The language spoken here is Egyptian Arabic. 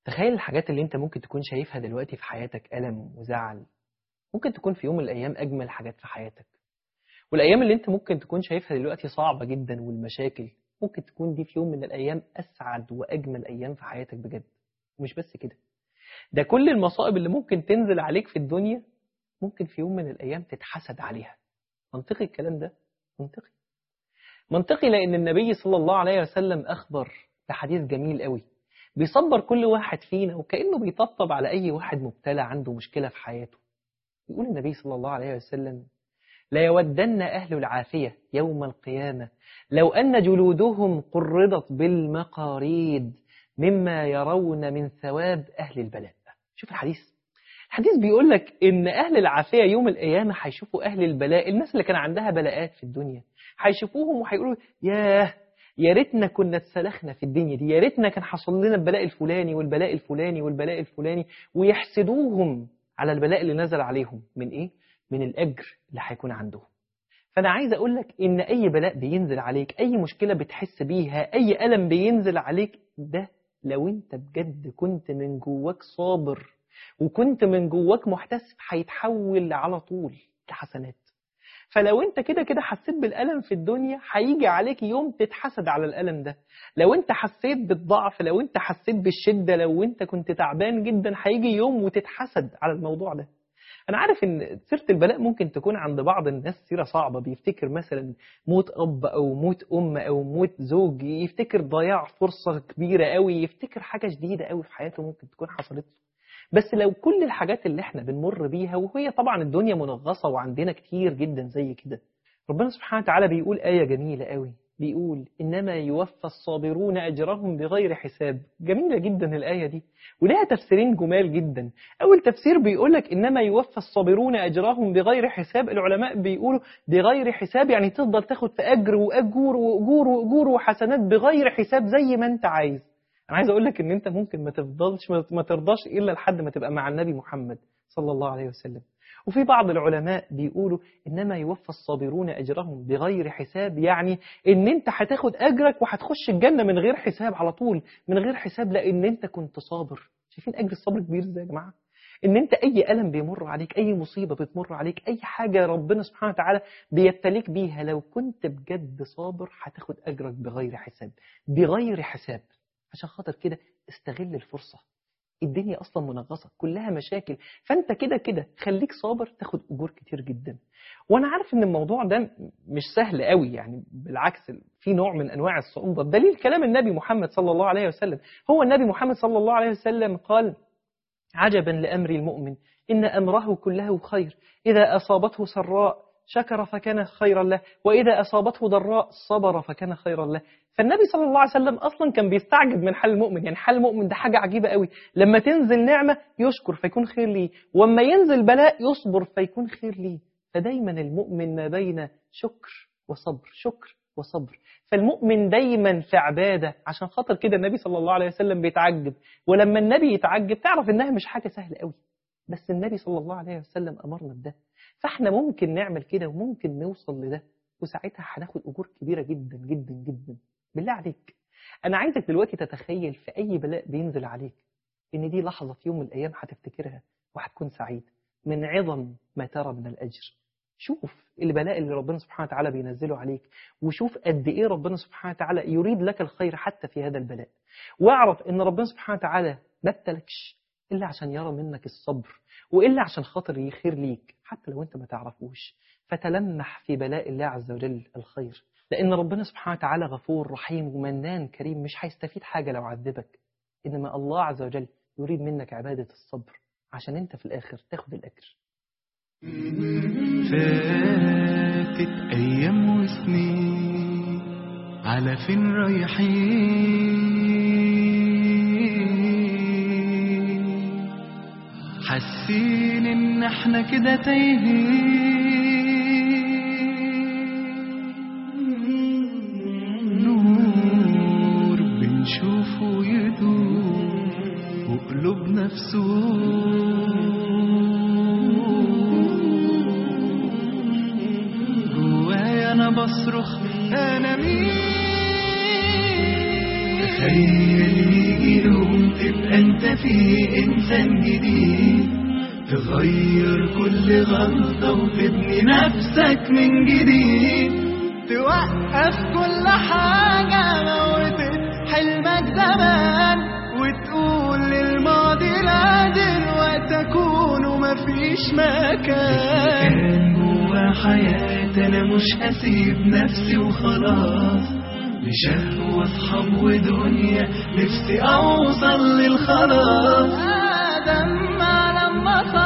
تخيل الحاجات اللي انت ممكن تكون شايفها دلوقتي في حياتك ألم وزعل ممكن تكون في يوم من الأيام أجمل حاجات في حياتك والأيام اللي انت ممكن تكون شايفها دلوقتي صعبة جدا والمشاكل ممكن تكون دي في يوم من الأيام أسعد وأجمل أيام في حياتك بجد ومش بس كده ده كل المصائب اللي ممكن تنزل عليك في الدنيا ممكن في يوم من الأيام تتحسد عليها منطقي الكلام ده منطقي منطقي لأن النبي صلى الله عليه وسلم أخبر بحديث جميل قوي بيصبر كل واحد فينا وكأنه بيطبطب على أي واحد مبتلى عنده مشكلة في حياته يقول النبي صلى الله عليه وسلم لا يودن أهل العافية يوم القيامة لو أن جلودهم قرضت بالمقاريد مما يرون من ثواب أهل البلاء شوف الحديث الحديث بيقول لك إن أهل العافية يوم القيامة هيشوفوا أهل البلاء الناس اللي كان عندها بلاءات في الدنيا هيشوفوهم وهيقولوا ياه يا ريتنا كنا اتسلخنا في الدنيا دي يا ريتنا كان حصل لنا البلاء الفلاني والبلاء الفلاني والبلاء الفلاني ويحسدوهم على البلاء اللي نزل عليهم من ايه من الاجر اللي هيكون عندهم فانا عايز اقول لك ان اي بلاء بينزل عليك اي مشكله بتحس بيها اي الم بينزل عليك ده لو انت بجد كنت من جواك صابر وكنت من جواك محتسب هيتحول على طول لحسنات فلو انت كده كده حسيت بالألم في الدنيا هيجي عليك يوم تتحسد على الألم ده لو انت حسيت بالضعف لو انت حسيت بالشدة لو انت كنت تعبان جدا هيجي يوم وتتحسد على الموضوع ده انا عارف ان سيرة البلاء ممكن تكون عند بعض الناس سيرة صعبة بيفتكر مثلا موت اب او موت ام او موت زوج يفتكر ضياع فرصة كبيرة قوي يفتكر حاجة شديدة قوي في حياته ممكن تكون حصلت له بس لو كل الحاجات اللي احنا بنمر بيها وهي طبعا الدنيا منغصة وعندنا كتير جدا زي كده ربنا سبحانه وتعالى بيقول آية جميلة قوي بيقول إنما يوفى الصابرون أجرهم بغير حساب جميلة جدا الآية دي ولها تفسيرين جمال جدا أول تفسير بيقولك إنما يوفى الصابرون أجرهم بغير حساب العلماء بيقولوا بغير حساب يعني تفضل تاخد في أجر وأجور وأجور وأجور وحسنات بغير حساب زي ما أنت عايز انا عايز اقول لك ان انت ممكن ما تفضلش ما ترضاش الا لحد ما تبقى مع النبي محمد صلى الله عليه وسلم وفي بعض العلماء بيقولوا انما يوفى الصابرون اجرهم بغير حساب يعني ان انت هتاخد اجرك وهتخش الجنه من غير حساب على طول من غير حساب لان انت كنت صابر شايفين اجر الصبر كبير ازاي يا جماعه ان انت اي الم بيمر عليك اي مصيبه بتمر عليك اي حاجه ربنا سبحانه وتعالى بيبتليك بيها لو كنت بجد صابر هتاخد اجرك بغير حساب بغير حساب عشان خاطر كده استغل الفرصة الدنيا أصلا منغصة كلها مشاكل فأنت كده كده خليك صابر تاخد أجور كتير جدا وأنا عارف إن الموضوع ده مش سهل قوي يعني بالعكس في نوع من أنواع الصعوبة بدليل كلام النبي محمد صلى الله عليه وسلم هو النبي محمد صلى الله عليه وسلم قال عجبا لأمر المؤمن إن أمره كله خير إذا أصابته سراء شكر فكان خيرا له وإذا أصابته ضراء صبر فكان خيرا له فالنبي صلى الله عليه وسلم أصلا كان بيستعجب من حال المؤمن يعني حال المؤمن ده حاجة عجيبة قوي لما تنزل نعمة يشكر فيكون خير ليه وما ينزل بلاء يصبر فيكون خير ليه فدايما المؤمن ما بين شكر وصبر شكر وصبر فالمؤمن دايما في عبادة عشان خاطر كده النبي صلى الله عليه وسلم بيتعجب ولما النبي يتعجب تعرف انها مش حاجة سهلة قوي بس النبي صلى الله عليه وسلم أمرنا بده فاحنا ممكن نعمل كده وممكن نوصل لده وساعتها هناخد أجور كبيرة جدا جدا جدا بالله عليك أنا عايزك دلوقتي تتخيل في أي بلاء بينزل عليك إن دي لحظة في يوم من الأيام هتفتكرها وهتكون سعيد من عظم ما ترى من الأجر شوف البلاء اللي ربنا سبحانه وتعالى بينزله عليك وشوف قد إيه ربنا سبحانه وتعالى يريد لك الخير حتى في هذا البلاء واعرف إن ربنا سبحانه وتعالى ما ابتلكش إلا عشان يرى منك الصبر وإلا عشان خاطر يخير ليك حتى لو أنت ما تعرفوش فتلمح في بلاء الله عز وجل الخير لأن ربنا سبحانه وتعالى غفور رحيم ومنان كريم مش هيستفيد حاجة لو عذبك إنما الله عز وجل يريد منك عبادة الصبر عشان أنت في الآخر تاخد الأجر فاتت أيام وسنين على فين رايحين حاسين إن احنا كده تايهين نور بنشوفه يدور وقلوبنا في جوايا انا بصرخ انا مين تخيل يجي يوم تبقى انت فيه انسان جديد تغير كل غلطة وتبني نفسك من جديد توقف كل حاجة موتت حلمك زمان وتقول للماضي لا دلوقتي أكون ومفيش مكان كان جوا حياتي أنا مش هسيب نفسي وخلاص لشهوة أصحاب ودنيا نفسي أوصل للخلاص آدم لما